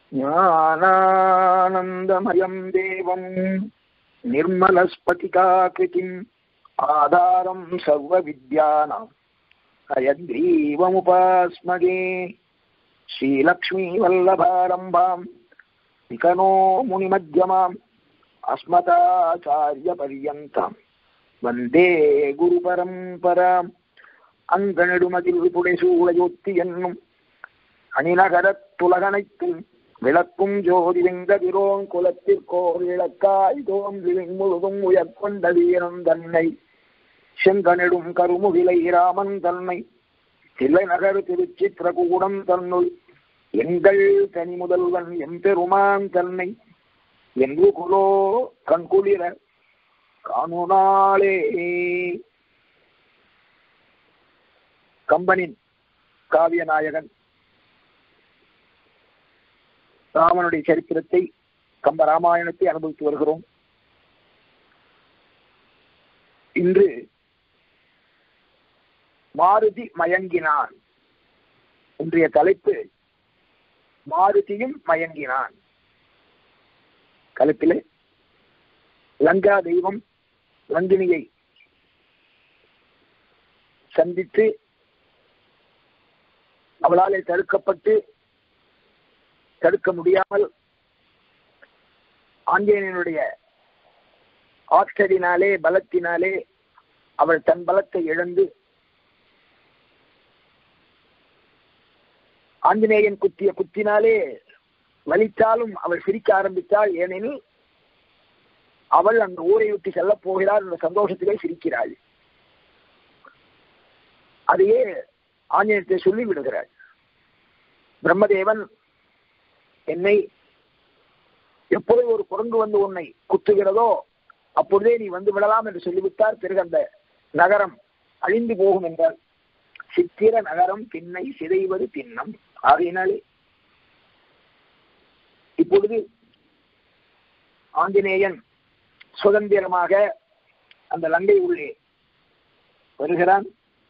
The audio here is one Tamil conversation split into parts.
ஞானானந்தமயம் தேவம் निर्मलस्फटिकाकृतिम् आधारम् सर्वविद्यानाम् हयग्रीवमुपास्मगे श्रीलक्ष्मीवल्लभारम्भाम् विकनो मुनिमध्यमाम् अस्मदाचार्यपर्यन्ताम् வந்தே குரு பரம்பராம் அங்கனெடுமதில் புடைசூழயொத்தி என்னும் அணிநகரத் துலகனைத்தும் விளக்கும் ஜோதி வெங்கதிரோன் குலத்திற்கோர் இழக்காய் தோன்றி முழுதும் உயர்கொண்ட வீரன் தன்னை செங்கனிடும் கருமுகிலை ராமன் தன்னை தில்லை நகர் திருச்சித்திரகூடம் தன்னுள் எங்கள் தனி முதல்வன் எம்பெருமான் தன்னை என்று குலோ கண்குளிர காணுனாளே கம்பனின் காவிய நாயகன் ராமனுடைய சரித்திரத்தை கம்ப ராமாயணத்தை அனுபவித்து வருகிறோம் இன்று மாருதி மயங்கினான் இன்றைய தலைப்பு மாருதியும் மயங்கினான் தலைப்பிலே லங்கா தெய்வம் லங்கினியை சந்தித்து அவளாலே தடுக்கப்பட்டு தடுக்க முடியாமல் ஆஞ்சநேயனுடைய ஆற்றலினாலே பலத்தினாலே அவள் தன் பலத்தை இழந்து ஆஞ்சநேயன் குத்திய குத்தினாலே வலித்தாலும் அவள் சிரிக்க ஆரம்பித்தாள் ஏனெனில் அவள் அந்த ஊரை விட்டு செல்ல போகிறாள் என்ற சந்தோஷத்திலே சிரிக்கிறாள் அதையே ஆஞ்சநேயத்தை சொல்லி விடுகிறாள் பிரம்மதேவன் என்னை எப்பொழுது ஒரு குரங்கு வந்து உன்னை குத்துகிறதோ அப்பொழுதே நீ வந்து விடலாம் என்று சொல்லிவிட்டார் பிறகு அந்த நகரம் அழிந்து போகும் என்றார் சித்திர நகரம் பின்னை சிதைவது தின்னம் ஆகையினாலே இப்பொழுது ஆஞ்சநேயன் சுதந்திரமாக அந்த லங்கை உள்ளே வருகிறான்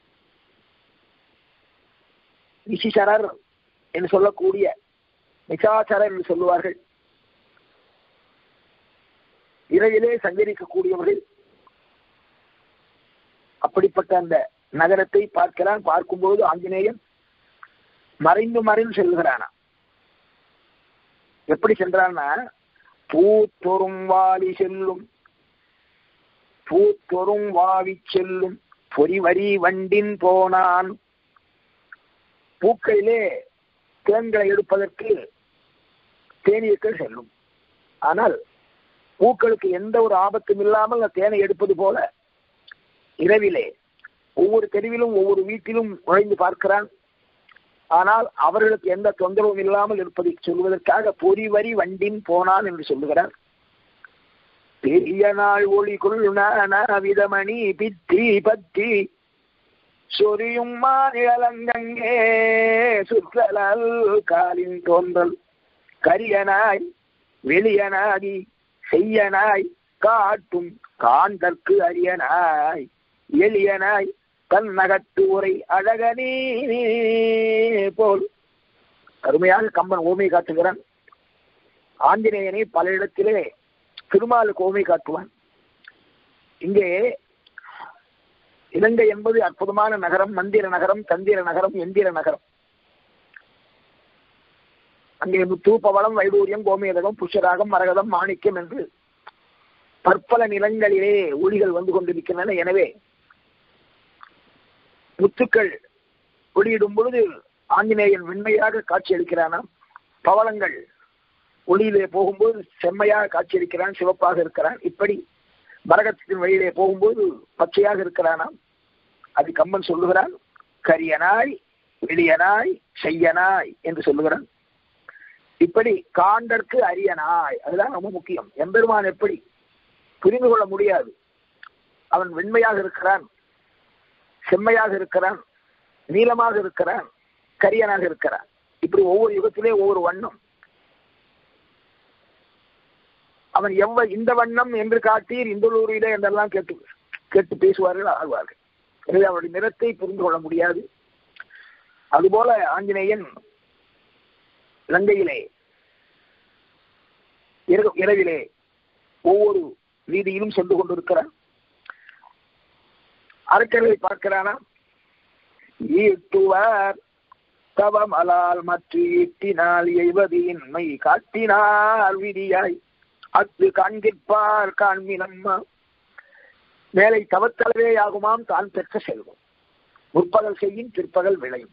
நிசிசரர் என்று சொல்லக்கூடிய நிசாச்சரர் என்று சொல்லுவார்கள் இரவிலே சஞ்சரிக்கக்கூடியவர்கள் அப்படிப்பட்ட அந்த நகரத்தை பார்க்கிறான் பார்க்கும்போது ஆஞ்சநேயன் மறைந்து மறைந்து செல்கிறானா எப்படி சென்றான்னா பூத்தொரும் வாலி செல்லும் பூத்தொரும் வாவி செல்லும் பொறிவரி வண்டின் போனான் பூக்களிலே தேன்களை எடுப்பதற்கு தேனீக்கள் செல்லும் ஆனால் பூக்களுக்கு எந்த ஒரு ஆபத்தும் இல்லாமல் அந்த தேனை எடுப்பது போல இரவிலே ஒவ்வொரு தெருவிலும் ஒவ்வொரு வீட்டிலும் நுழைந்து பார்க்கிறான் ஆனால் அவர்களுக்கு எந்த தொந்தரவும் இல்லாமல் இருப்பதை சொல்வதற்காக பொறிவரி வண்டின் போனான் என்று சொல்லுகிறார் பெரிய நாள் ஒளிக்குள் விதமணி பித்தி பத்தி சொரியும் மாநிலங்கங்கே சுற்றலால் காலின் தோன்றல் கரியனாய் வெளியனாகி செய்யனாய் காட்டும் காண்டற்கு அரியனாய் எளியனாய் தன் நகட்டு உரை அழகனே போல் அருமையாக கம்பன் ஓமை காட்டுகிறான் ஆஞ்சநேயனை பல இடத்திலே திருமாலுக்கு ஓமை காட்டுவான் இங்கே இலங்கை என்பது அற்புதமான நகரம் மந்திர நகரம் தந்திர நகரம் எந்திர நகரம் அங்கே முத்தூப்பவளம் வைடூரியம் கோமேதகம் புஷராகம் மரகதம் மாணிக்கம் என்று பற்பல நிலங்களிலே ஒளிகள் வந்து கொண்டிருக்கின்றன எனவே முத்துக்கள் ஒளியிடும் பொழுது ஆஞ்சநேயன் வெண்மையாக காட்சியளிக்கிறானாம் பவளங்கள் ஒளியிலே போகும்போது செம்மையாக காட்சியளிக்கிறான் சிவப்பாக இருக்கிறான் இப்படி மரகத்தின் வழியிலே போகும்போது பச்சையாக இருக்கிறானாம் அது கம்பன் சொல்லுகிறான் கரியனாய் வெளியனாய் செய்யனாய் என்று சொல்லுகிறான் இப்படி காண்டற்கு அரியனாய் அதுதான் ரொம்ப முக்கியம் எம்பெருமான் எப்படி புரிந்து கொள்ள முடியாது அவன் வெண்மையாக இருக்கிறான் செம்மையாக இருக்கிறான் நீளமாக இருக்கிறான் கரியனாக இருக்கிறான் இப்படி ஒவ்வொரு யுகத்திலே ஒவ்வொரு வண்ணம் அவன் எவ்வ இந்த வண்ணம் என்று காட்டீர் இந்த ஊரிலே என்றெல்லாம் கேட்டு கேட்டு பேசுவார்கள் ஆழ்வார்கள் எனவே அவருடைய நிறத்தை புரிந்து கொள்ள முடியாது அதுபோல ஆஞ்சநேயன் லங்கையிலே இரவு- இரவிலே ஒவ்வொரு வீதியிலும் சென்று கொண்டிருக்கிறான் அரக்கர்களை பார்க்கிறானா ஈட்டுவார் தவமலால் மற்ற ஈட்டினால் எய்வதியின்மை காட்டினார் விதியாய் அத்து காண்கிற்பார் காண்மினம்மா மேலை தவத்தளவே ஆகுமாம் தான் பெற்ற செல்வம் முற்பகல் செய்யும் பிற்பகல் விளையும்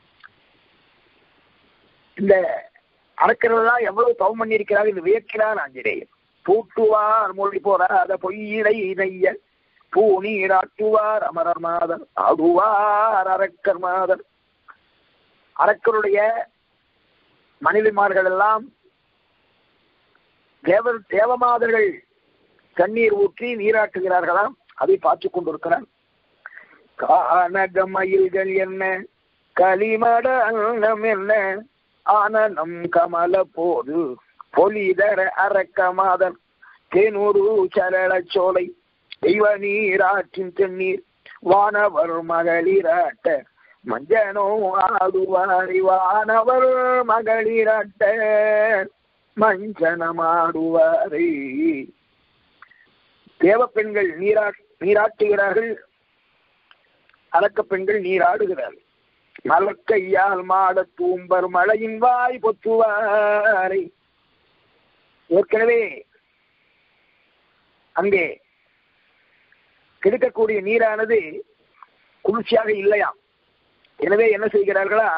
இந்த அரக்கர்கள்லாம் எவ்வளவு தவம் பண்ணியிருக்கிறார் என்று வியக்கிறார் ஆஞ்சநேயர் பூட்டுவார் மொழி போராத பொய்யிடை இணைய பூ நீராட்டுவார் அமரர் மாதர் ஆடுவார் அரக்கர் மாதர் அரக்கருடைய மனைவிமார்கள் எல்லாம் தேவ தேவமாதர்கள் கண்ணீர் ஊற்றி நீராட்டுகிறார்களாம் அதை பார்த்துக் கொண்டிருக்கிறார் கானக மயில்கள் என்ன களிமட அன்னம் என்ன ஆனனம் கமல போது பொலிதர அரக்கமாதன் தேனூரு சரள சோலை தெய்வ நீராற்றின் தென்னீர் வானவர் மகளிராட்ட மஞ்சனோ ஆடுவாரி வானவர் மகளிராட்ட மஞ்சனமாடுவாரே தேவ பெண்கள் நீரா நீராட்டுகிறார்கள் அலக்க பெண்கள் நீராடுகிறார்கள் மலக்கையால் மாட தூம்பர் மழையின் வாய் பொத்துவாரை ஏற்கனவே அங்கே கிடைக்கக்கூடிய நீரானது குளிர்ச்சியாக இல்லையாம் எனவே என்ன செய்கிறார்களா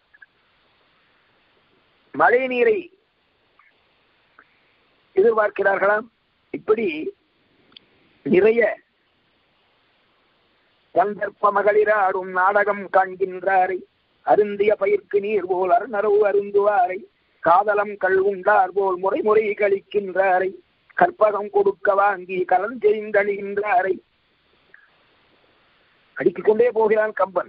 மழை நீரை எதிர்பார்க்கிறார்களாம் இப்படி நிறைய கந்தர்ப்ப மகளிராடும் நாடகம் காண்கின்றாரை அருந்திய பயிர்க்கு நீர் போல் அருணரவு அருந்துவாரை காதலம் கல்வுண்டார் போல் முறை முறை கழிக்கின்றாரை கற்பகம் கொடுக்க வாங்கி கலஞ்செய்தழிகின்றாரை அடுக்கிக் கொண்டே போகிறான் கம்பன்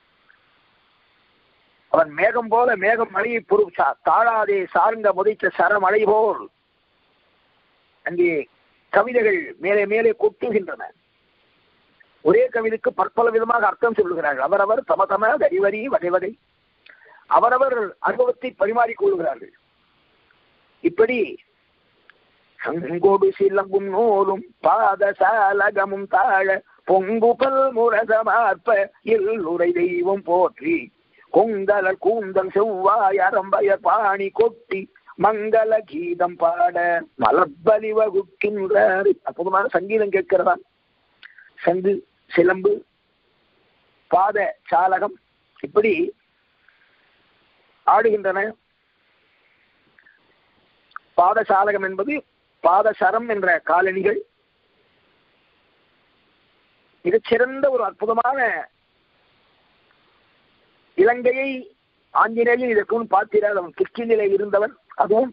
அவன் மேகம் போல மேகம் மழையை பொறு சா- தாழாதே சார்ந்த முதைத்த சரமழை போல் அங்கே கவிதைகள் மேலே மேலே கொட்டுகின்றன ஒரே கவிதைக்கு பற்பல விதமாக அர்த்தம் சொல்லுகிறார்கள் அவரவர் தம தம வரிவரி வகை வகை அவரவர் அனுபவத்தை பரிமாறிக் கொள்கிறார்கள் இப்படி சங்கோடு சிலம்பும் நூலும் பாத சாலகமும் தாழ பொங்குபல் முரசமார்ப்ப இல்லுரை தெய்வம் போற்றி கொங்கலர் கூந்தல் செவ்வாய் அரம்பயர் பாணி கொட்டி மங்கள கீதம் பாட மலப்பலி வகுக்கின்றார் அற்புதமான சங்கீதம் கேட்கிறதா சங்கு சிலம்பு பாத சாலகம் இப்படி ஆடுகின்றன பாதசாலகம் என்பது பாதசரம் என்ற காலணிகள் மிகச்சிறந்த ஒரு அற்புதமான இலங்கையை ஆஞ்சநேயன் இதற்கு முன் பார்த்திராத அவன் கிருஷ்ணனிலே இருந்தவன் அதுவும்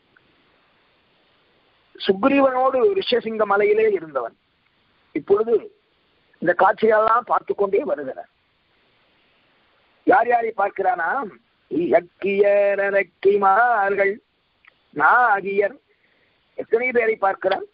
சுக்ரீவனோடு ரிஷசிங்க மலையிலே இருந்தவன் இப்பொழுது இந்த காட்சியெல்லாம் பார்த்து கொண்டே வருகிறார் யார் யாரை பார்க்கிறானா இயக்கியர் அரக்கிமார்கள் நாகியர் எத்தனை பேரை பார்க்கிறான்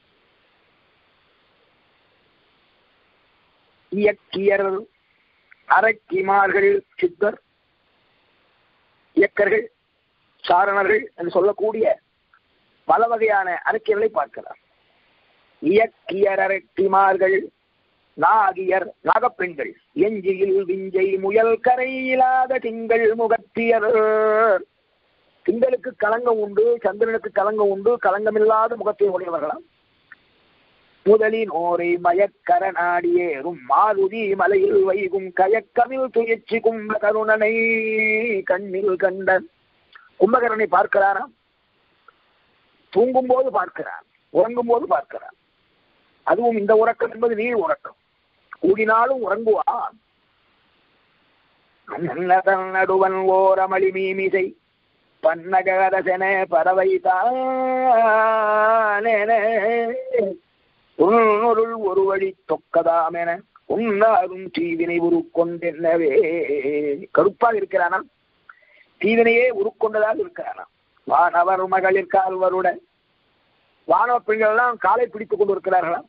இயக்கியர் அரக்கிமார்கள் சித்தர் இயக்கர்கள் சாரணர்கள் என்று சொல்லக்கூடிய பல வகையான அரக்கியர்களை பார்க்கிறார் இயக்கியர் அரக்கிமார்கள் நாகியர் நாகப்பெண்கள் எஞ்சியில் விஞ்சை முயல் கரையிலாத திங்கள் முகத்தியர் திங்களுக்கு கலங்கம் உண்டு சந்திரனுக்கு கலங்கம் உண்டு கலங்கமில்லாத முகத்தை உடையவர்களாம் முதலின் ஓரை மயக்கர நாடியேறும் மாருதி மலையில் வைகும் கயக்கமில் துயர்ச்சி கும்ப கருணனை கண்ணில் கண்டன் கும்பகரனை பார்க்கிறாராம் தூங்கும் போது பார்க்கிறான் உறங்கும் போது பார்க்கிறான் அதுவும் இந்த உறக்கம் என்பது நீர் உறக்கம் கூடினாலும் உறங்குவான் அன்னதன் நடுவன் ஓரமளி மீமிசை பன்னகரசன பறவை உன்னுருள் ஒரு வழி தொக்கதாமென உன்னாரும் தீவினை உருக்கொண்டென்னவே கருப்பாக இருக்கிறானா தீவினையே உருக்கொண்டதாக இருக்கிறானா வானவர் மகளிர் கால்வருட வானவ பெண்கள் எல்லாம் காலை பிடித்துக் கொண்டிருக்கிறார்களா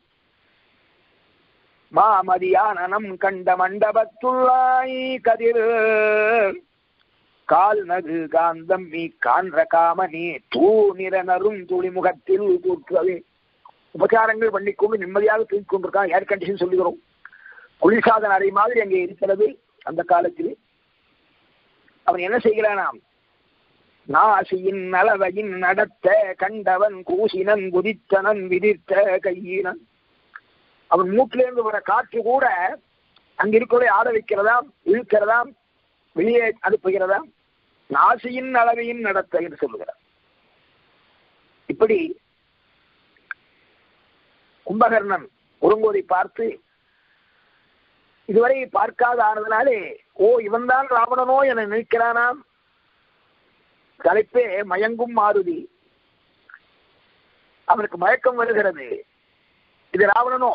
மாமதியானனம் கண்ட மண்டபத்துள்ளாய் கதிர் கால் நகு காந்தம் மீ கான்ற காமனே தூ நிற நரும் துளிமுகத்தில் தூற்றுவே உபச்சாரங்கள் பண்ணிக்கொண்டு நிம்மதியாக தூங்கிக் கொண்டிருக்கான் ஏர் கண்டிஷன் சொல்லுகிறோம் குளிர்சாதன அறை மாதிரி அங்கே இருக்கிறது அந்த காலத்தில் அவன் என்ன செய்கிறானாம் நாசியின் நலவையின் நடத்த கண்டவன் கூசினன் குதித்தனன் விதித்த கையினன் அவன் மூட்டிலிருந்து வர காற்று கூட அங்கிருக்கிறதை ஆட வைக்கிறதாம் இழுக்கிறதாம் வெளியே அனுப்புகிறதாம் நாசியின் அளவையின் நடத்த என்று சொல்லுகிறார் இப்படி கும்பகர்ணன் ஒருங்கோதை பார்த்து இதுவரை பார்க்காத ஆனதுனாலே ஓ இவன்தான் ராவணனோ என நினைக்கிறானாம் தலைப்பே மயங்கும் மாருதி அவனுக்கு மயக்கம் வருகிறது இது ராவணனோ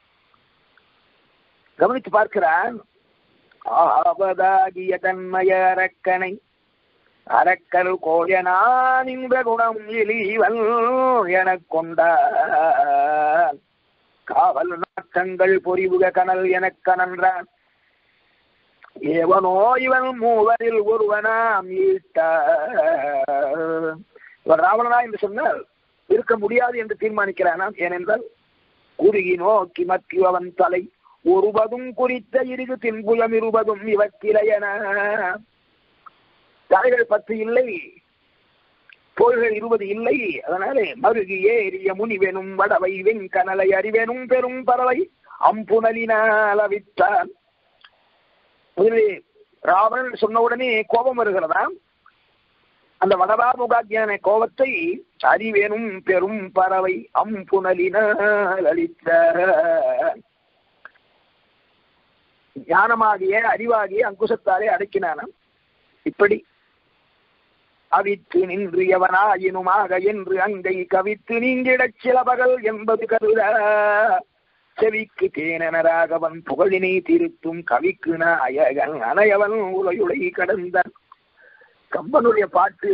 கவனித்து பார்க்கிறான் ஆவதாகிய தன்மய அரக்கனை அரக்கல் கோயனான் இந்த குணம் இலீவல் எனக் கொண்டான் காவல் நாட்டங்கள் பொறிவுக கனல் எனக் கனன்றான் ஏவனோ இவன் மூவரில் ஒருவனாம் ஈட்டார் இவன் ராவணனா என்று சொன்னால் இருக்க முடியாது என்று தீர்மானிக்கிறானாம் ஏனென்றால் குறுகி நோக்கி மத்தியவன் தலை ஒருவதும் குறித்த இறுகு தின்புலம் இருபதும் இவக்கிளையன தலைகள் பத்து இல்லை போர்கள் இருபது இல்லை அதனாலே மருகியே எரிய முனிவெனும் வடவை வெண்கனலை அறிவெனும் பெரும் பறவை அம்புணலினால் அவித்தான் முதலில் ராவணன் சொன்ன உடனே கோபம் வருகிறதா அந்த வடபாமுகாத்தியான கோபத்தை அறிவேனும் பெரும் பறவை அம்புணலினால் அளித்த ஞானமாகிய அறிவாகிய அங்குசத்தாலே அடக்கினானாம் இப்படி அவித்து நின்றியவனாயினுமாக என்று அங்கை கவித்து நீங்கிடச் சில பகல் என்பது கருத செவிக்கு தேனனராகவன் புகழினை திருத்தும் கவிக்கு நாயகன் அனையவன் உலையுலை கடந்தான் கம்பனுடைய பாட்டு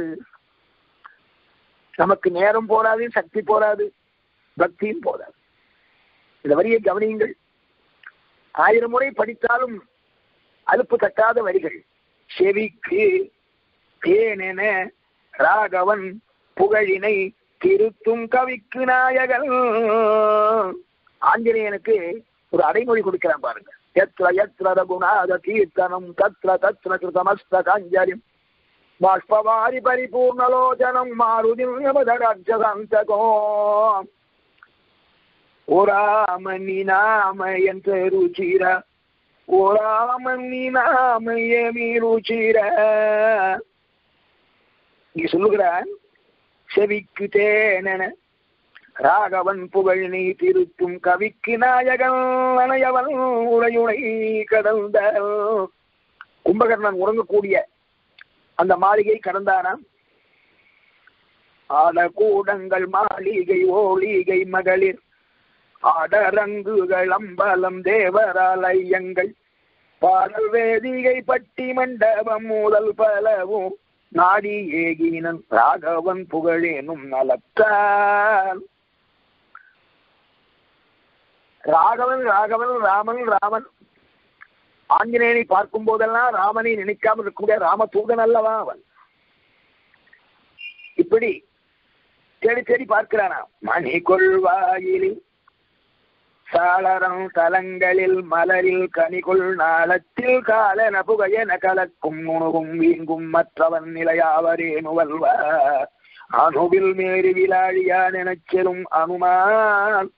நமக்கு நேரம் போராது சக்தி போராது பக்தியும் போராது இந்த வரியை கவனியுங்கள் ஆயிரம் முறை படித்தாலும் அலுப்பு தட்டாத வரிகள் செவிக்கு தேனென ராகவன் புகழினை திருத்தும் கவிக்கு நாயகன் ஆஞ்சநேயனுக்கு ஒரு அடைமொழி கொடுக்கிறான் பாருங்க எத்திர எத்திர ரகுநாத கீர்த்தனம் தத்ர தத்ர கிருதமஸ்த காஞ்சலிம் బాష్పవారి పరిపూర్ణలోచనం మారుది రాక్షసాంతకో ఓ రామని నామయంత రుచిర ఓ రామని நாமயமி ருச்சிர இங்க சொல்லுகிறான் செவிக்கு தேனென ராகவன் புகழ் நீ திருத்தும் கவிக்கு நாயகன் அணையவன் உரையுனை கடந்த கும்பகர்ணன் உறங்கக்கூடிய அந்த மாளிகை கடந்தானாம் ஆடகூடங்கள் மாளிகை ஓளிகை மகளிர் ஆடரங்குகள் அம்பலம் தேவராலயங்கள் பாடல் வேதிகை பட்டி மண்டபம் முதல் பலவும் நாடி ஏகினன் ராகவன் புகழேனும் நலத்தான் ராகவன் ராகவன் ராமன் ராமன் ஆஞ்சநேயனை பார்க்கும் போதெல்லாம் ராமனை நினைக்காமல் இருக்கக்கூடிய ராமதூதன் அல்லவா அவன் இப்படி தேடி தேடி பார்க்கிறானா மணி கொள்வாயிலில் சாளரம் தலங்களில் மலரில் கனிகொள் நாளத்தில் காலன புகையன கலக்கும் உணவும் வீங்கும் மற்றவன் நிலையாவரே நுவல்வ அணுவில் மேறி விளாழியான் எனச் செல்லும் அனுமான்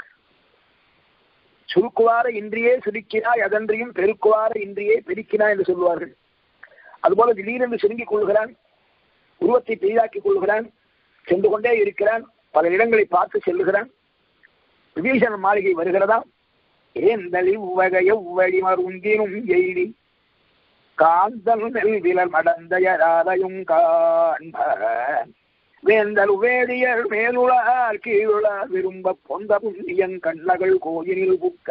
சுருக்குவார இன்றியே சுருக்கினாய் அதன்றியும் பெருக்குவார இன்றியே பெருக்கினாய் என்று சொல்லுவார்கள் அதுபோல திடீரென்று சுருங்கிக் கொள்கிறான் உருவத்தை பெரிதாக்கிக் கொள்கிறான் சென்று கொண்டே இருக்கிறான் பல இடங்களை பார்த்து செல்லுகிறான் விபீஷண மாளிகை வருகிறதா ஏந்தல் இவ்வகை எவ்வழி மருந்தினும் எய்தி காந்தல் நெல்விலர் மடந்தையராரையும் காண்பான் வேந்தல் வேதியர் மேலுளார் கீழுளார் விரும்ப பொந்த புண்ணியன் கண்ணகள் கோயிலில் புக்க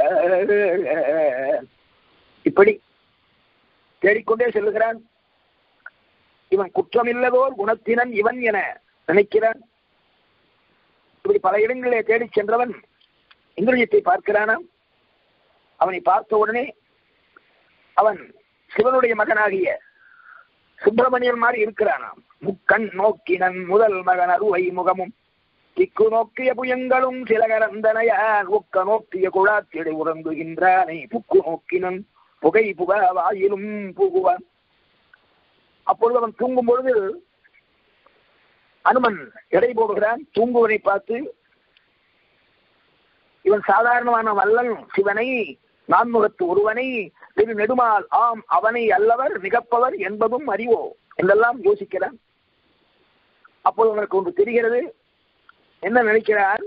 இப்படி தேடிக்கொண்டே செல்லுகிறான் இவன் குற்றமில்லதோர் குணத்தினன் இவன் என நினைக்கிறான் இப்படி பல இடங்களிலே தேடிச் சென்றவன் இந்திரஜித்தை பார்க்கிறானாம் அவனை பார்த்த உடனே அவன் சிவனுடைய மகனாகிய சுப்பிரமணியன் மாதிரி இருக்கிறானாம் முக்கண் நோக்கினன் முதல் மகன் அருவை முகமும் திக்கு நோக்கிய புயங்களும் சில கரந்தனையான் ஒக்க நோக்கிய குழாத்திடை உறங்குகின்றானை புக்கு நோக்கினன் புகை புக வாயிலும் புகுவான் அப்பொழுது அவன் தூங்கும் பொழுது அனுமன் எடை போடுகிறான் தூங்குவனை பார்த்து இவன் சாதாரணமான வல்லன் சிவனை நான்முகத்து ஒருவனை திரு நெடுமால் ஆம் அவனை அல்லவர் மிகப்பவர் என்பதும் அறிவோ என்றெல்லாம் யோசிக்கிறான் அப்போது அவனுக்கு ஒன்று தெரிகிறது என்ன நினைக்கிறார்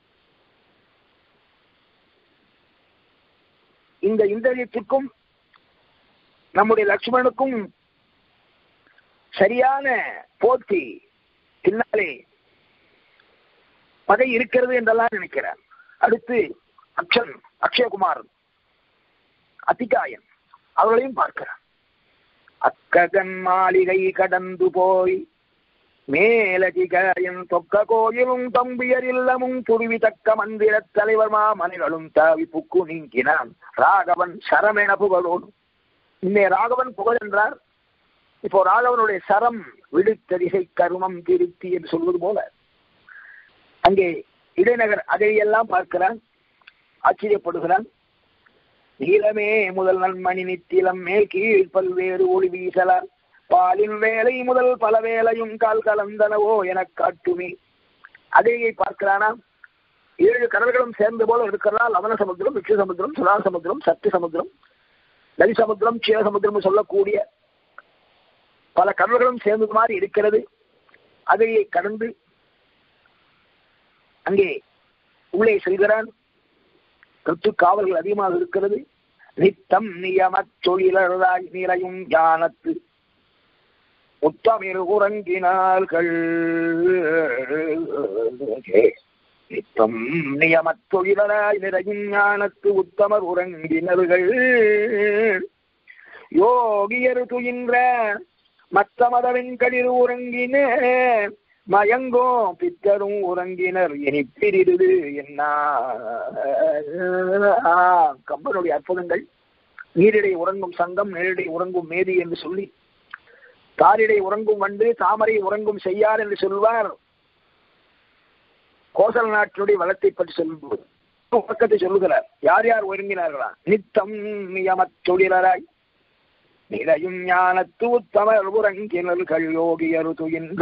இந்த இந்திரியத்திற்கும் நம்முடைய லட்சுமணனுக்கும் சரியான போட்டி பின்னாலே பகை இருக்கிறது என்றெல்லாம் நினைக்கிறார் அடுத்து அக்ஷன் அக்ஷயகுமார் அத்திகாயன் அவர்களையும் பார்க்கிறார் அக்ககன் மாளிகை கடந்து போய் மேலதிகாயன் தொக்க கோயிலும் தம்பியர் இல்லமும் துருவி தக்க மந்திர தலைவர் மாமணிகளும் தாவி புக்கு நீங்கினான் ராகவன் சரமென புகழோடு இன்னே ராகவன் புகழ் என்றார் இப்போ ராகவனுடைய சரம் விடுத்ததிசை கருமம் திருத்தி என்று சொல்வது போல அங்கே இடைநகர் அதையெல்லாம் பார்க்கிறான் ஆச்சரியப்படுகிறான் நீலமே முதல் நன்மணி நித்திலம் மேல் கீழ் பல்வேறு ஒளி வீசலார் பாலின் வேலை முதல் பல வேலையும் கால் கலந்தனவோ எனக் காட்டுமே அதையை பார்க்கிறானா ஏழு கடல்களும் சேர்ந்த போல இருக்கிறதால் லவண சமுத்திரம் விக்ஷ சமுத்திரம் சுலா சமுத்திரம் சத்து சமுத்திரம் நதி சமுத்திரம் க்ஷீர சமுத்திரம் சொல்லக்கூடிய பல கடல்களும் சேர்ந்தது மாதிரி இருக்கிறது அதையை கடந்து அங்கே உள்ளே செல்கிறான் கற்று காவல்கள் அதிகமாக இருக்கிறது நித்தம் நியம தொழிலராய் நிறையும் ஞானத்து முத்தமிழ் உறங்கினார்கள் நித்தம் நியம தொழிலராய் நிறையும் ஞானத்து உத்தமர் உறங்கினர்கள் யோகியர் துயின்ற மத்த மதவின் கடிர் உறங்கின மயங்கோ பித்தரும் உறங்கினர் இனி பிரிது என்ன கம்பனுடைய அற்புதங்கள் நீரிடை உறங்கும் சங்கம் நீரிடை உறங்கும் மேதி என்று சொல்லி தாரிடை உறங்கும் வண்டு தாமரை உறங்கும் செய்யார் என்று சொல்வார் கோசல நாட்டினுடைய வளத்தை பற்றி சொல்லும்போது உறக்கத்தை சொல்லுகிறார் யார் யார் ஒருங்கினார்களா நித்தம் நியமத் தொழிலராய் நிலையும் ஞானத்து உத்தமர் உறங்கினர்கள் யோகியரு துயின்ற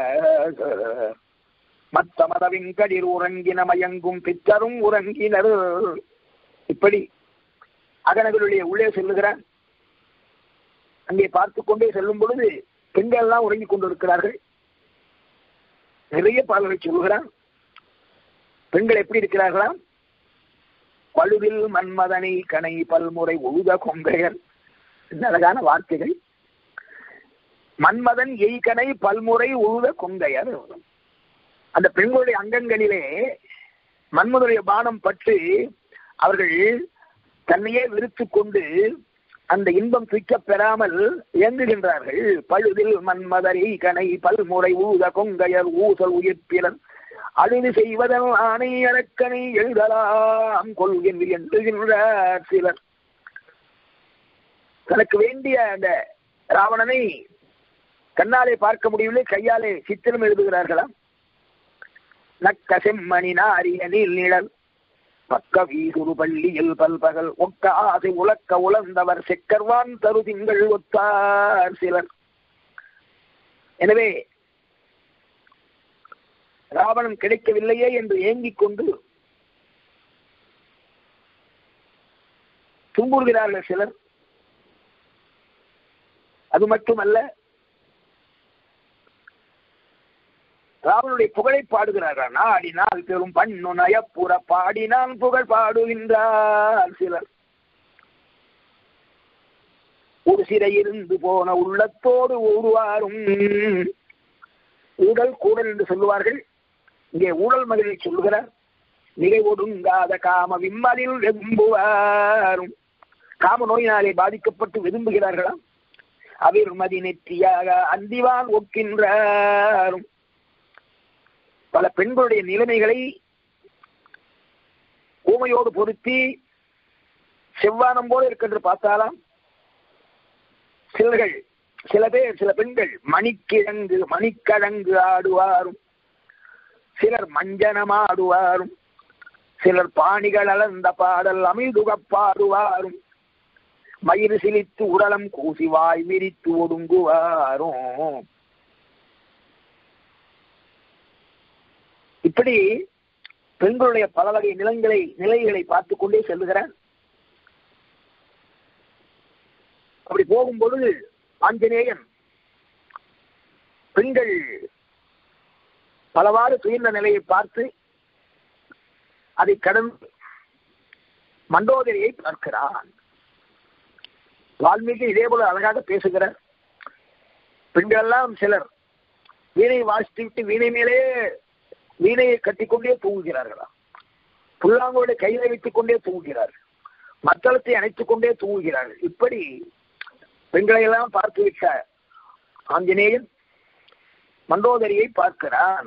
மத்த மதவின் கடிர் உறங்கின மயங்கும் பித்தரும் உறங்கினர் இப்படி அகனகளுடைய உள்ளே செல்லுகிறார் அங்கே பார்த்து கொண்டே செல்லும் பொழுது பெண்கள் எல்லாம் உறங்கிக் கொண்டிருக்கிறார்கள் நிறைய பாடல்களை சொல்லுகிறான் பெண்கள் எப்படி இருக்கிறார்களாம் பழுவில் மன்மதனை கனை பல்முறை உழுத கொங்கையர் என்ன அழகான வார்த்தைகள் மன்மதன் எய்கனை பல்முறை உழுத கொங்கையர் அந்த பெண்களுடைய அங்கங்களிலே மன்மதனுடைய பானம் பட்டு அவர்கள் தன்னையே விருத்து கொண்டு அந்த இன்பம் துய்க்கப் பெறாமல் இயங்குகின்றார்கள் பழுதில் மன்மதரை கனை பல்முறை ஊத கொங்கையர் ஊசல் உயிர்ப்பிலன் அழுது செய்வதன் ஆணை அரக்கனை எழுதலாம் கொள்கின்ற என்றுகின்றார் சிலர் தனக்கு வேண்டிய அந்த ராவணனை கண்ணாலே பார்க்க முடியவில்லை கையாலே சித்திரம் எழுதுகிறார்களாம் நக்க செம்மணி நாரிய நீல் நிழல் பக்க வீசுரு பள்ளியில் பல்பகல் ஒக்க ஆசை உலக்க உலர்ந்தவர் செக்கர்வான் தரு திங்கள் ஒத்தார் சிலர் எனவே ராவணன் கிடைக்கவில்லையே என்று ஏங்கிக் கொண்டு துன்புறுகிறார்கள் சிலர் அது மட்டுமல்ல ராவனுடைய புகழை பாடுகிறார்கள் நாடினால் பெரும் பண்ணு நயப்புற பாடினால் புகழ் பாடுகின்றார் சிலர் ஒரு சிறை இருந்து போன உள்ளத்தோடு ஊருவாரும் ஊழல் கூடல் என்று சொல்லுவார்கள் இங்கே ஊழல் மகளிரை சொல்லுகிறார் மிகை ஒடுங்காத காம விம்மலில் வெம்புவாரும் காம நோயினாலே பாதிக்கப்பட்டு விரும்புகிறார்களாம் அவிர்மதி நெற்றியாக அந்திவான் ஒக்கின்றாரும் பல பெண்களுடைய நிலைமைகளை ஊமையோடு பொருத்தி செவ்வானம் போல இருக்கின்ற பார்த்தாலாம் சிலர்கள் சில பேர் சில பெண்கள் மணிக்கிழங்கு மணிக்கிழங்கு ஆடுவாரும் சிலர் மஞ்சனம் ஆடுவாரும் சிலர் பாணிகள் அளந்த பாடல் அமிழ்துகப் பாடுவாரும் மயிறு சிலித்து உடலம் கூசி வாய் விரித்து ஒடுங்குவாரும் இப்படி பெண்களுடைய பல வகை நிலங்களை நிலைகளை பார்த்து கொண்டே செல்லுகிறார் அப்படி போகும் பொழுது ஆஞ்சநேயன் பெண்கள் பலவாறு துயர்ந்த நிலையை பார்த்து அதை கடந்து மண்டோதரியை பார்க்கிறான் வால்மீகி இதே போல அழகாக பேசுகிறார் பெண்கள் எல்லாம் சிலர் வீணை வாசித்து விட்டு வீணை மேலே வீணையை கட்டிக்கொண்டே தூங்குகிறார்களா புல்லாங்கோடு கையில வைத்துக் கொண்டே தூங்குகிறார்கள் மத்தளத்தை அணைத்துக் கொண்டே தூங்குகிறார்கள் இப்படி பெண்களை எல்லாம் பார்த்து விட்ட ஆஞ்சநேயன் மண்டோதரியை பார்க்கிறான்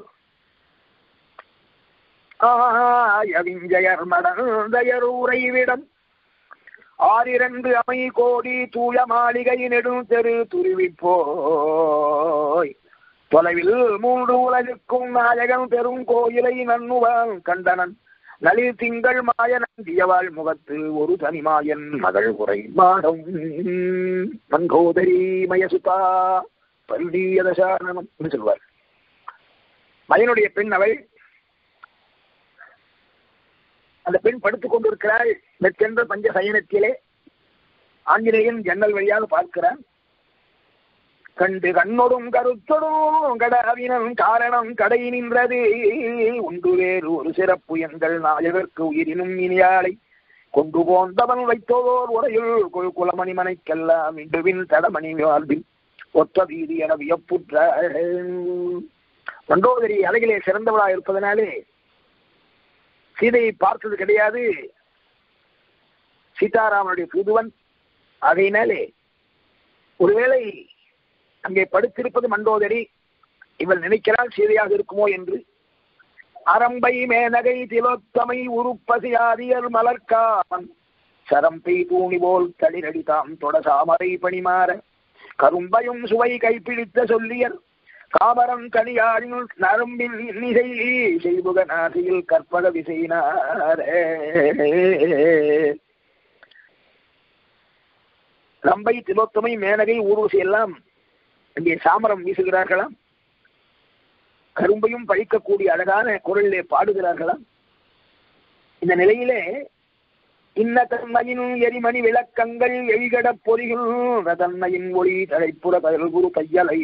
ஆயவிஞ்சயர் மடந்தையர் உறைவிடம் ஆறிரண்டு அமை கோடி தூய மாளிகை நெடும் தெரு துருவி போய் தொலைவில் மூன்று உலகுக்கும் நாயகன் பெரும் கோயிலை நன்னுவான் கண்டனன் நளிர் திங்கள் மாய நந்தியவாள் முகத்தில் ஒரு தனிமாயன் மகள் உரை மாடம் மங்கோதரி மயசுதா பல்லியதசாரணம் என்று சொல்வார் மயனுடைய பெண் அவள் அந்த பெண் படுத்துக் கொண்டிருக்கிறாள் மெத்தென்ற பஞ்ச சயனத்திலே ஆஞ்சநேயன் ஜன்னல் வழியாக பார்க்கிறான் கண்டு கண்ணொடும் கருத்தொடும் கடாவினன் காரணம் கடை நின்றது உண்டு வேறு ஒரு சிறப்பு எங்கள் நாயகர்க்கு உயிரினும் இனியாளை கொண்டு போந்தவன் வைத்தோர் உரையுள் குழு குலமணி மனைக்கெல்லாம் இண்டுவின் தடமணி வாழ்வில் ஒத்த வீதி என வியப்புற்ற மண்டோதரி அழகிலே சிறந்தவளா இருப்பதனாலே சீதையை பார்த்தது கிடையாது சீதாராமனுடைய தூதுவன் ஆகையினாலே ஒருவேளை அங்கே படுத்திருப்பது மண்டோதரி இவள் நினைக்கிறாள் சீதையாக இருக்குமோ என்று அரம்பை மேனகை திலோத்தமை உருப்பசியாதியர் மலர்கான் சரம்பை தூணி போல் தளிரடி தாம் தொட சாமரை பணிமாற கரும்பையும் சுவை கைப்பிடித்த சொல்லியர் காமரம் கனியாரின் நரம்பில் இன்னிசை செய்புக நாசியில் கற்பக விசைனாரே ரம்பை திலோத்தமை மேனகை ஊர்வசி எல்லாம் இங்கே சாமரம் வீசுகிறார்களாம் கரும்பையும் பழிக்கக்கூடிய அழகான குரலிலே பாடுகிறார்களாம் இந்த நிலையிலே இன்ன தன்மையின் எரிமணி விளக்கங்கள் எழிகட பொறிகின்ற தன்மையின் ஒளி தழைப்புற கயல்குரு கையலை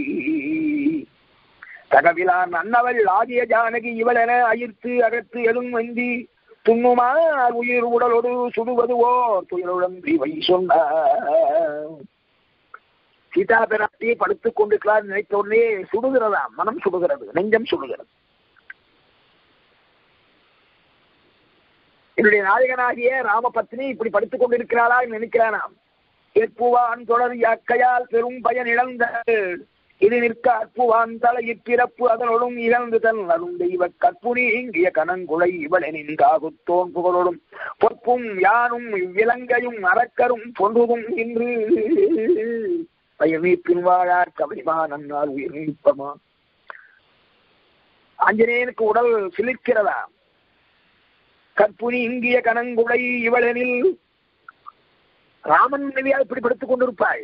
தகவிலான் அன்னவள் ஆகிய ஜானகி இவளென அயிர்த்து அகத்து எதும் வந்தி துண்ணுமார் உயிர் உடலோடு சுடுவதுவோ துயருடன் வை சொன்னார் சீதா பிராட்டியை படுத்துக் கொண்டிருக்கிறார் நினைத்த உடனே சுடுகிறதாம் மனம் சுடுகிறது நெஞ்சம் சுடுகிறது என்னுடைய நாயகனாகிய ராமபத்னி இப்படி படுத்துக் கொண்டிருக்கிறாளா நினைக்கிறானாம் ஏற்புவான் தொடர் யாக்கையால் பெரும் பயன் இழந்த இது நிற்க அற்புவான் தலை இப்பிறப்பு அதனோடும் இழந்து தன் அருண் தெய்வ கற்புனி இங்கிய கணங்குளை இவளெனின் காகுத்தோன் புகழோடும் பொற்பும் யானும் விலங்கையும் அறக்கரும் பொன்றுதும் இன்று பயமீப்பின் வாழார் கவிமா நன்னால் உயிர் நீப்பமா ஆஞ்சநேயனுக்கு உடல் சிலிர்க்கிறதா கற்புனி இங்கிய கணங்குளை இவளெனில் ராமன் மனைவியால் இப்படி படுத்துக் கொண்டிருப்பாள்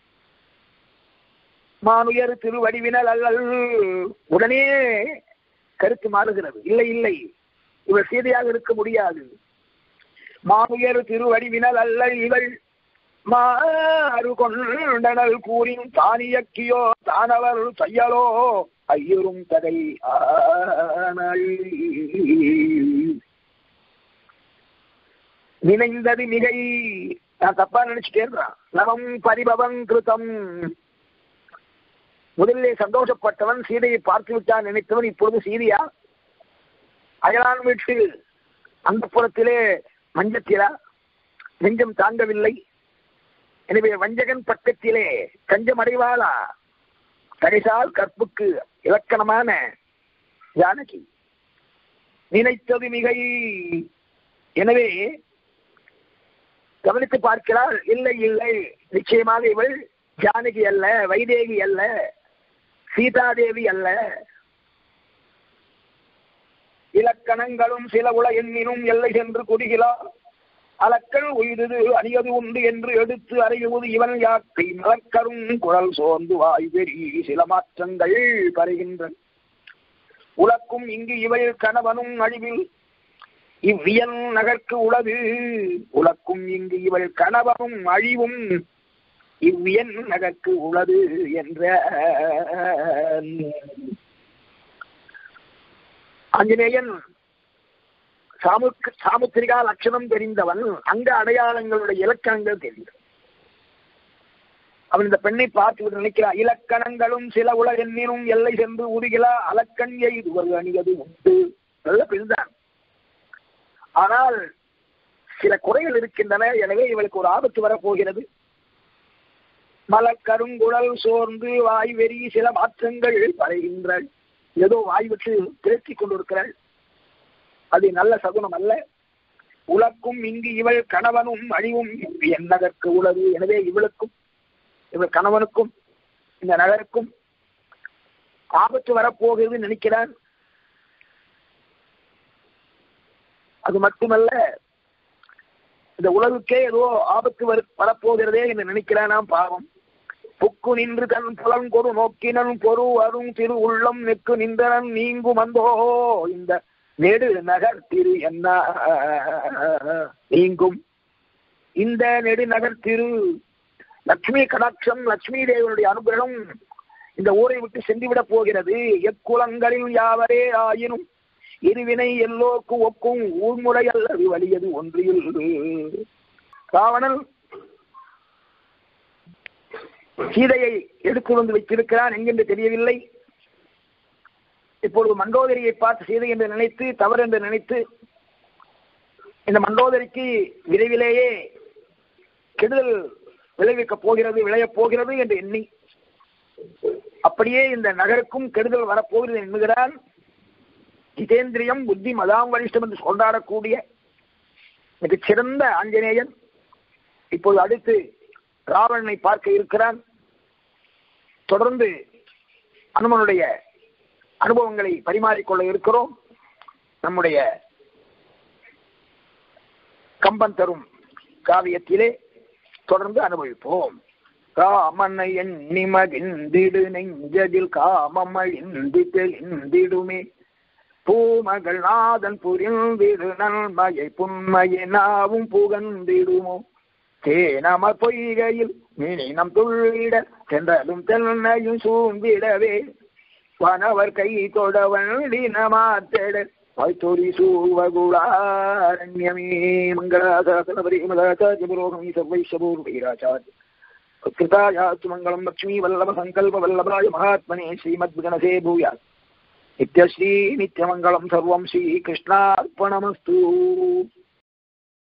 மானுயர் திருவடிவினல் அல்லல் உடனே கருத்து மாறுகிறது இல்லை இல்லை இவள் சீதையாக இருக்க முடியாது மானுயர் திருவடிவினல் அல்லல் இவள் மாறு கொண்டனல் கூறின் தானியக்கியோ தானவர் தையலோ ஐயரும் கதை ஆனல் நினைந்தது மிகை நான் தப்பா நினைச்சுட்டே இருக்கிறான் நவம் பரிபவம் கிருதம் முதலிலே சந்தோஷப்பட்டவன் சீதையை பார்த்து விட்டான் நினைத்தவன் இப்பொழுது சீதையா அயலான் வீட்டு அந்த புறத்திலே மஞ்சத்திலா நெஞ்சம் தாங்கவில்லை எனவே வஞ்சகன் பக்கத்திலே கஞ்சம் அடைவாளா கரிசால் கற்புக்கு இலக்கணமான ஜானகி நினைத்தது மிகை எனவே கவனித்து பார்க்கிறாள் இல்லை இல்லை நிச்சயமாக இவள் ஜானகி அல்ல வைதேகி அல்ல சீதாதேவி அல்ல இலக்கணங்களும் சில உல எண்ணினும் எல்லை சென்று குடிகளா அலக்கள் உயிரது அணியது உண்டு என்று எடுத்து அறியுவது இவன் யாக்கை மலக்கரும் குரல் சோர்ந்து வாய் பெரி சில மாற்றங்கள் பருகின்றன உலக்கும் இங்கு இவள் கணவனும் அழிவில் இவ்வியல் நகர்க்கு உளது உலக்கும் இங்கு இவள் கணவனும் அழிவும் இவ்வியன் நகர்க்கு உளது என்ற ஆஞ்சநேயன் சாமுக்கு சாமுத்திரிகா லட்சணம் தெரிந்தவன் அங்க அடையாளங்களுடைய இலக்கணங்கள் தெரியும் அவன் இந்த பெண்ணை பார்த்து விட்டு நினைக்கிறான் இலக்கணங்களும் சில உலகெண்ணினும் எல்லை சென்று உருகிலா அலக்கண் எய்துவர் அணியது உண்டு நல்ல பெண்தான் ஆனால் சில குறைகள் இருக்கின்றன எனவே இவளுக்கு ஒரு ஆபத்து வரப்போகிறது மலக்கருங்குழல் சோர்ந்து வாய் வெறி சில மாற்றங்கள் பறைகின்றாள் ஏதோ வாய் விட்டு திரட்டி கொண்டிருக்கிறாள் அது நல்ல சகுனம் அல்ல உலக்கும் இங்கு இவள் கணவனும் அழிவும் என் நகர்க்கு உளது எனவே இவளுக்கும் இவள் கணவனுக்கும் இந்த நகருக்கும் ஆபத்து வரப்போகிறது நினைக்கிறான் அது மட்டுமல்ல இந்த உலகுக்கே ஏதோ ஆபத்து வரு வரப்போகிறதே என்று நினைக்கிறானாம் பாவம் புக்கு நின்று தன் புலன் கொடு நோக்கினன் பொறு அரும் திரு உள்ளம் நெக்கு நின்றனன் நீங்கும் அந்தோ இந்த நெடு நகர் திரு என்ன நீங்கும் இந்த நெடு நகர் திரு லட்சுமி கடாட்சம் லட்சுமி தேவனுடைய அனுகிரகம் இந்த ஊரை விட்டு சென்றுவிடப் போகிறது எக்குலங்களில் யாவரே ஆயினும் இருவினை எல்லோருக்கும் ஒக்கும் ஊர்முறை அல்லது வலியது ஒன்றில் ராவணன் சீதையை எடுத்து வந்து வைத்திருக்கிறான் எங்கென்று தெரியவில்லை இப்பொழுது மண்டோதரியை பார்த்து சீதை என்று நினைத்து தவறு என்று நினைத்து இந்த மண்டோதரிக்கு விரைவிலேயே கெடுதல் விளைவிக்கப் போகிறது விளையப் போகிறது என்று எண்ணி அப்படியே இந்த நகருக்கும் கெடுதல் வரப்போகிறது எண்ணுகிறான் ஜிதேந்திரியம் புத்தி மதாம் வரிஷ்டம் என்று கொண்டாடக்கூடிய மிக சிறந்த ஆஞ்சநேயன் இப்போது அடுத்து ராவணனை பார்க்க இருக்கிறான் தொடர்ந்து அனுமனுடைய அனுபவங்களை பரிமாறிக்கொள்ள இருக்கிறோம் நம்முடைய கம்பன் தரும் காவியத்திலே தொடர்ந்து அனுபவிப்போம் காமனை எண்ணி மகிழ்ந்திடு நெஞ்சதில் காமம் அழிந்து தெளிந்திடுமே பூமகள் நாதன் புரிந்திடு நன்மையை புன்மையை நாவும் புகழ்ந்திடுமோ தேனம பொய்கையில் மீனம் துள்ளிட சென்றலும் தென்னையும் சூழ்ந்திடவே வனவர் கை தொட வண்டினமாத்தெட வைத்தொரி சூவகுளாரண்யமே மங்களாசாசனபரி மதாச்சாரியபுரோகம் சர்வைஷபூர்வீராச்சாரிய कृतायास्तु मङ्गलम् लक्ष्मी वल्लभ सङ्कल्प वल्लभाय महात्मने श्रीमद्गणसे भूयात् नित्यश्री नित्यमङ्गलम् सर्वम् श्रीकृष्णार्पणमस्तु